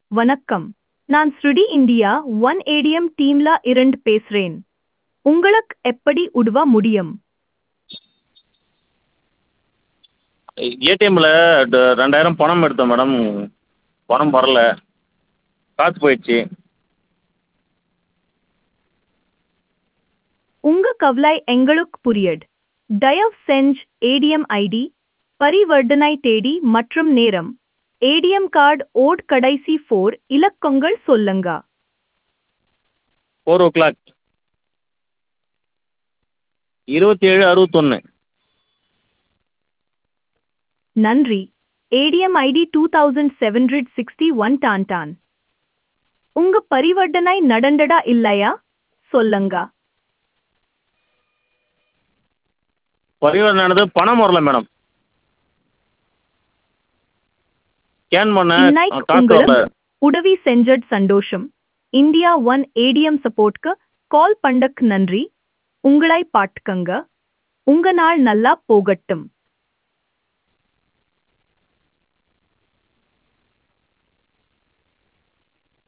வணக்கம் நான் ஸ்ருடி இந்தியா ஒன் ஏடிஎம் டீம்ல இருந்து பேசுறேன் உங்களுக்கு எப்படி உதவ முடியும் ஏடிஎம்மில் ரெண்டாயிரம் பணம் எடுத்தேன் மேடம் பணம் வரல காசு போயிடுச்சு உங்க கவலை எங்களுக்கு புரியுது தயவு செஞ்சு ஏடிஎம் ஐடி பரிவர்த்தனை தேதி மற்றும் நேரம் ஏடிஎம் கார்டு ஓட் கடைசி ஃபோர் இலக்கங்கள் சொல்லுங்க ஃபோர் ஓ கிளாக் இருபத்தி ஏழு அறுபத்தொன்று நன்றி ATM ID two thousand seven hundred sixty one டான் டான் உங்க பரிவர்த்தனை நடந்தடா இல்லையா சொல்லுங்க பரிவர்த்தனை நடந்தது பணம் வரல மேடம் ஸ்கேன் பண்ணேன் இன்னைக்கு காசு உங்களுக்கு வரல உதவி செஞ்சது சந்தோஷம் இந்தியா ஒன் ஏடிஎம் சப்போர்ட்க்கு கால் பண்ணக்கு நன்றி உங்களை பாட்டுக்கங்க உங்க நாள் நல்லா போகட்டும்